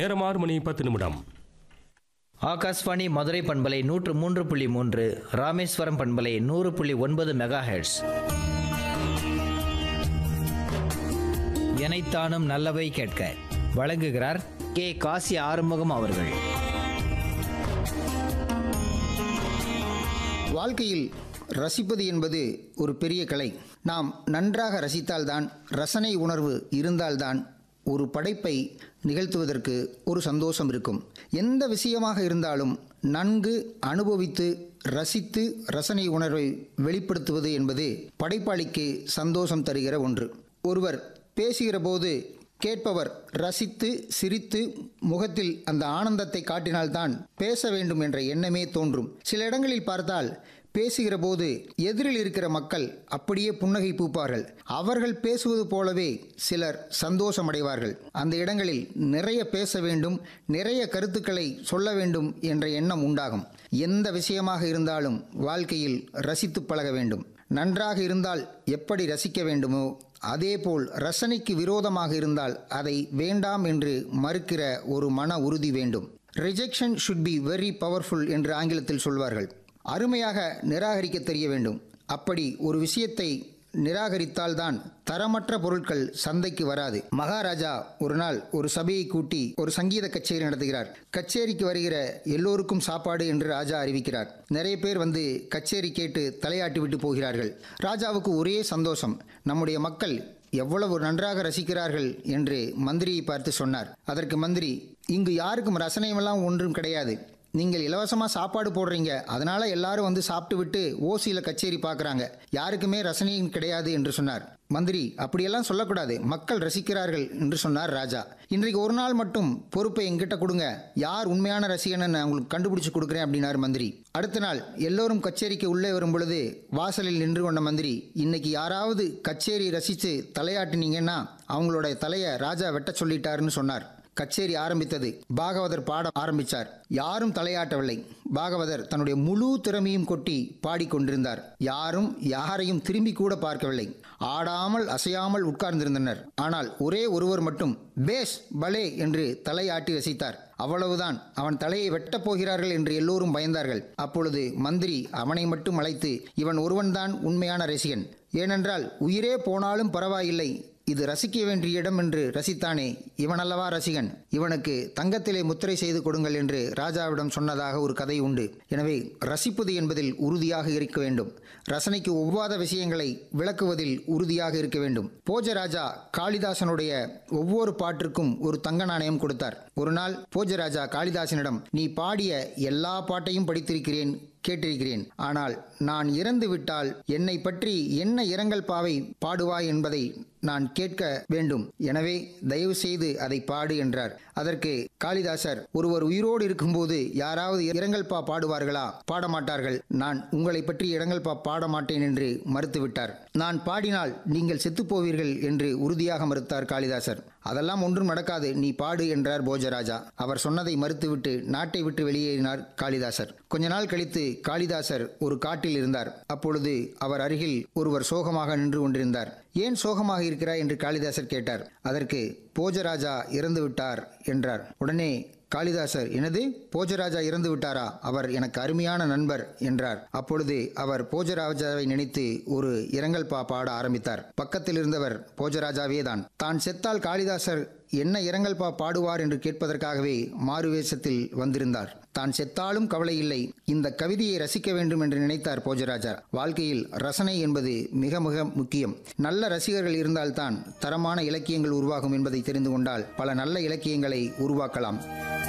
நேரம் ஆறு மணி பத்து நிமிடம் ஆகாஷ்வாணி மதுரை பண்பலை நூற்று மூன்று புள்ளி மூன்று ராமேஸ்வரம் பண்பலை நூறு புள்ளி ஒன்பது மெகா ஹெர்ட்ஸ் எனைத்தானும் நல்லவை கேட்க வழங்குகிறார் கே காசி ஆறுமுகம் அவர்கள் வாழ்க்கையில் ரசிப்பது என்பது ஒரு பெரிய கலை நாம் நன்றாக ரசித்தால்தான் ரசனை உணர்வு இருந்தால்தான் ஒரு படைப்பை நிகழ்த்துவதற்கு ஒரு சந்தோஷம் இருக்கும் எந்த விஷயமாக இருந்தாலும் நன்கு அனுபவித்து ரசித்து ரசனை உணர்வை வெளிப்படுத்துவது என்பது படைப்பாளிக்கு சந்தோஷம் தருகிற ஒன்று ஒருவர் பேசுகிற போது கேட்பவர் ரசித்து சிரித்து முகத்தில் அந்த ஆனந்தத்தை காட்டினால்தான் பேச வேண்டும் என்ற எண்ணமே தோன்றும் சில இடங்களில் பார்த்தால் பேசுகிற போது எதிரில் இருக்கிற மக்கள் அப்படியே புன்னகை பூப்பார்கள் அவர்கள் பேசுவது போலவே சிலர் சந்தோஷமடைவார்கள் அந்த இடங்களில் நிறைய பேச வேண்டும் நிறைய கருத்துக்களை சொல்ல வேண்டும் என்ற எண்ணம் உண்டாகும் எந்த விஷயமாக இருந்தாலும் வாழ்க்கையில் ரசித்து பழக வேண்டும் நன்றாக இருந்தால் எப்படி ரசிக்க வேண்டுமோ அதேபோல் ரசனைக்கு விரோதமாக இருந்தால் அதை வேண்டாம் என்று மறுக்கிற ஒரு மன உறுதி வேண்டும் rejection should be very powerful என்று ஆங்கிலத்தில் சொல்வார்கள் அருமையாக நிராகரிக்க தெரிய வேண்டும் அப்படி ஒரு விஷயத்தை நிராகரித்தால்தான் தரமற்ற பொருட்கள் சந்தைக்கு வராது மகாராஜா ஒரு நாள் ஒரு சபையை கூட்டி ஒரு சங்கீத கச்சேரி நடத்துகிறார் கச்சேரிக்கு வருகிற எல்லோருக்கும் சாப்பாடு என்று ராஜா அறிவிக்கிறார் நிறைய பேர் வந்து கச்சேரி கேட்டு தலையாட்டி விட்டு போகிறார்கள் ராஜாவுக்கு ஒரே சந்தோஷம் நம்முடைய மக்கள் எவ்வளவு நன்றாக ரசிக்கிறார்கள் என்று மந்திரியை பார்த்து சொன்னார் அதற்கு மந்திரி இங்கு யாருக்கும் ரசனையெல்லாம் ஒன்றும் கிடையாது நீங்கள் இலவசமாக சாப்பாடு போடுறீங்க அதனால எல்லாரும் வந்து சாப்பிட்டு விட்டு ஓசியில் கச்சேரி பார்க்குறாங்க யாருக்குமே ரசனையும் கிடையாது என்று சொன்னார் மந்திரி அப்படியெல்லாம் சொல்லக்கூடாது மக்கள் ரசிக்கிறார்கள் என்று சொன்னார் ராஜா இன்றைக்கு ஒரு நாள் மட்டும் பொறுப்பை எங்கிட்ட கொடுங்க யார் உண்மையான ரசிகனை நான் உங்களுக்கு கண்டுபிடிச்சு கொடுக்குறேன் அப்படின்னார் மந்திரி அடுத்த நாள் எல்லோரும் கச்சேரிக்கு உள்ளே வரும் பொழுது வாசலில் நின்று கொண்ட மந்திரி இன்னைக்கு யாராவது கச்சேரி ரசித்து தலையாட்டினீங்கன்னா அவங்களோட தலையை ராஜா வெட்ட சொல்லிட்டாருன்னு சொன்னார் கச்சேரி ஆரம்பித்தது பாகவதர் பாட ஆரம்பித்தார் யாரும் தலையாட்டவில்லை பாகவதர் தன்னுடைய முழு திறமையும் கொட்டி பாடிக்கொண்டிருந்தார் யாரும் யாரையும் திரும்பி கூட பார்க்கவில்லை ஆடாமல் அசையாமல் உட்கார்ந்திருந்தனர் ஆனால் ஒரே ஒருவர் மட்டும் பேஸ் பலே என்று தலையாட்டி ரசித்தார் அவ்வளவுதான் அவன் தலையை வெட்டப் போகிறார்கள் என்று எல்லோரும் பயந்தார்கள் அப்பொழுது மந்திரி அவனை மட்டும் அழைத்து இவன் ஒருவன்தான் உண்மையான ரசிகன் ஏனென்றால் உயிரே போனாலும் பரவாயில்லை இது ரசிக்க வேண்டிய இடம் என்று ரசித்தானே இவனல்லவா ரசிகன் இவனுக்கு தங்கத்திலே முத்திரை செய்து கொடுங்கள் என்று ராஜாவிடம் சொன்னதாக ஒரு கதை உண்டு எனவே ரசிப்பது என்பதில் உறுதியாக இருக்க வேண்டும் ரசனைக்கு ஒவ்வாத விஷயங்களை விளக்குவதில் உறுதியாக இருக்க வேண்டும் போஜராஜா காளிதாசனுடைய ஒவ்வொரு பாட்டிற்கும் ஒரு தங்க நாணயம் கொடுத்தார் ஒரு நாள் போஜராஜா காளிதாசனிடம் நீ பாடிய எல்லா பாட்டையும் படித்திருக்கிறேன் கேட்டிருக்கிறேன் ஆனால் நான் இறந்து விட்டால் என்னை பற்றி என்ன இரங்கல் பாவை பாடுவாய் என்பதை நான் கேட்க வேண்டும் எனவே தயவு செய்து அதை பாடு என்றார் அதற்கு காளிதாசர் ஒருவர் உயிரோடு இருக்கும்போது யாராவது இரங்கல் பா பாடுவார்களா பாடமாட்டார்கள் நான் உங்களை பற்றி இரங்கல் பா பாட மாட்டேன் என்று மறுத்துவிட்டார் நான் பாடினால் நீங்கள் செத்துப் போவீர்கள் என்று உறுதியாக மறுத்தார் காளிதாசர் அதெல்லாம் ஒன்றும் நடக்காது நீ பாடு என்றார் போஜராஜா அவர் சொன்னதை மறுத்துவிட்டு நாட்டை விட்டு வெளியேறினார் காளிதாசர் கொஞ்ச நாள் கழித்து காளிதாசர் ஒரு காட்டில் இருந்தார் அப்பொழுது அவர் அருகில் ஒருவர் சோகமாக நின்று கொண்டிருந்தார் ஏன் சோகமாக இருக்கிறாய் என்று காளிதாசர் கேட்டார் அதற்கு போஜராஜா இறந்து விட்டார் என்றார் உடனே காளிதாசர் எனது போஜராஜா இறந்து விட்டாரா அவர் எனக்கு அருமையான நண்பர் என்றார் அப்பொழுது அவர் போஜராஜாவை நினைத்து ஒரு இரங்கல் பா பாட ஆரம்பித்தார் பக்கத்தில் இருந்தவர் போஜராஜாவே தான் தான் செத்தால் காளிதாசர் என்ன இரங்கல் பா பாடுவார் என்று கேட்பதற்காகவே மாறுவேஷத்தில் வந்திருந்தார் தான் செத்தாலும் கவலை இல்லை இந்த கவிதையை ரசிக்க வேண்டும் என்று நினைத்தார் போஜராஜா வாழ்க்கையில் ரசனை என்பது மிக மிக முக்கியம் நல்ல ரசிகர்கள் இருந்தால்தான் தரமான இலக்கியங்கள் உருவாகும் என்பதை தெரிந்து கொண்டால் பல நல்ல இலக்கியங்களை உருவாக்கலாம்